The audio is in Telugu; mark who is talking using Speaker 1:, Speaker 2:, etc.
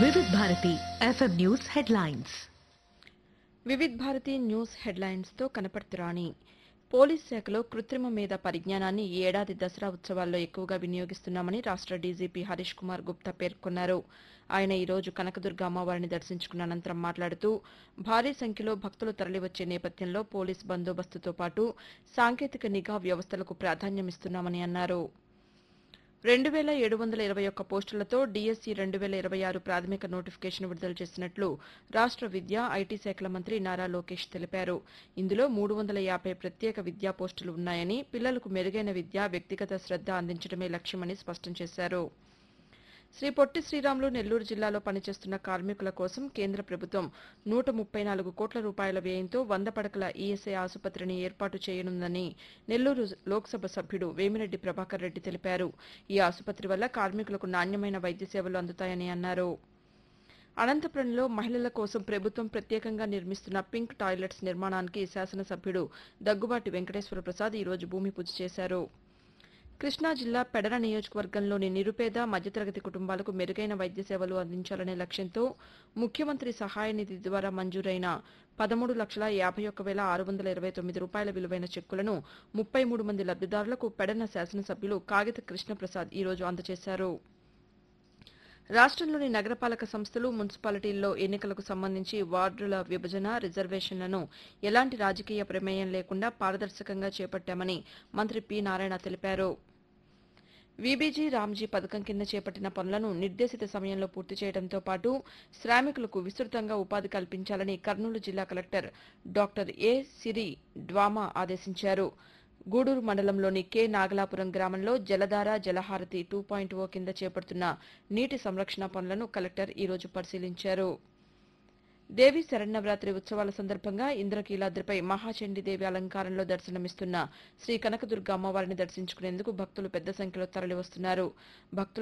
Speaker 1: వివిధ Bharati FM news headlines
Speaker 2: Vividh Bharati news హెడ్లైన్స్తో కనపడుతురాణి పోలీస్ శాఖలో కృత్రిమ మీద పరిజ్ఞానాన్ని ఈ ఏడాది దసరా ఉత్సవాల్లో ఎక్కువగా వినియోగిస్తున్నామని రాష్ట్ర డీజీపీ హరీష్ కుమార్ గుప్తా పేర్కొన్నారు ఆయన ఈ రోజు కనకదుర్గ అమ్మవారిని దర్శించుకున్న అనంతరం మాట్లాడుతూ భారీ సంఖ్యలో భక్తులు తరలివచ్చే నేపథ్యంలో పోలీస్ బందోబస్తుతో పాటు సాంకేతిక నిఘా వ్యవస్థలకు ప్రాధాన్యమిస్తున్నామని అన్నారు రెండు వేల ఏడు వందల ఇరవై ఒక్క పోస్టులతో డీఎస్సీ రెండు వేల ఇరవై ఆరు ప్రాథమిక నోటిఫికేషన్ విడుదల చేసినట్లు రాష్ట్ర విద్యా ఐటీ శాఖల మంత్రి నారా లోకేష్ తెలిపారు ఇందులో మూడు వందల యాభై ప్రత్యేక విద్యా పోస్టులు ఉన్నాయని పిల్లలకు మెరుగైన విద్య వ్యక్తిగత శ్రద్ధ అందించడమే లక్ష్యమని స్పష్టం చేశారు శ్రీ పొట్టి శ్రీరాములు నెల్లూరు జిల్లాలో పనిచేస్తున్న కార్మికుల కోసం కేంద్ర ప్రభుత్వం నూట ముప్పై నాలుగు కోట్ల రూపాయల వ్యయంతో వంద పడకల ఈఎస్ఐ ఆసుపత్రిని ఏర్పాటు చేయనుందని నెల్లూరు లోక్సభ సభ్యుడు వేమిరెడ్డి ప్రభాకర్ రెడ్డి తెలిపారు ఈ ఆసుపత్రి వల్ల కార్మికులకు నాణ్యమైన వైద్య సేవలు అందుతాయని అన్నారు అనంతపురంలో మహిళల కోసం ప్రభుత్వం ప్రత్యేకంగా నిర్మిస్తున్న పింక్ టాయిలెట్స్ నిర్మాణానికి శాసనసభ్యుడు దగ్గుబాటి వెంకటేశ్వర ప్రసాద్ ఈరోజు భూమి పూజ చేశారు కృష్ణా జిల్లా పెడర నియోజకవర్గంలోని నిరుపేద మధ్యతరగతి కుటుంబాలకు మెరుగైన వైద్య సేవలు అందించాలనే లక్ష్యంతో ముఖ్యమంత్రి సహాయ నిధి ద్వారా మంజూరైన పదమూడు లక్షల యాభై ఒక్క వేల ఆరు వందల ఇరవై తొమ్మిది రూపాయల విలువైన చెక్కులను ముప్పై మూడు మంది లబ్దిదారులకు పెడన శాసనసభ్యులు కాగిత కృష్ణప్రసాద్ ఈరోజు అందజేశారు రాష్ట్రంలోని నగరపాలక సంస్థలు మున్సిపాలిటీల్లో ఎన్నికలకు సంబంధించి వార్డుల విభజన రిజర్వేషన్లను ఎలాంటి రాజకీయ ప్రమేయం లేకుండా పారదర్శకంగా చేపట్టామని మంత్రి పి నారాయణ తెలిపారు వీబీజీ రామ్జీ పథకం కింద చేపట్టిన పనులను నిర్దేశిత సమయంలో పూర్తి చేయడంతో పాటు శ్రామికులకు విస్తృతంగా ఉపాధి కల్పించాలని కర్నూలు జిల్లా collector doctor A Siri DWAMA ఆదేశించారు గూడూరు మండలంలోని కె నాగలాపురం గ్రామంలో జలధార జలహారతి టూ పాయింట్ ఓ కింద చేపడుతున్న నీటి సంరక్షణ పనులను కలెక్టర్ ఈరోజు పరిశీలించారు దేవి శరన్నవరాత్రి ఉత్సవాల సందర్భంగా ఇంద్రకీలాద్రిపై మహాచండీదేవి అలంకారంలో దర్శనమిస్తున్న శ్రీ కనకదుర్గ అమ్మవారిని దర్శించుకునేందుకు భక్తులు పెద్ద సంఖ్యలో తరలివస్తున్నారు భక్తుల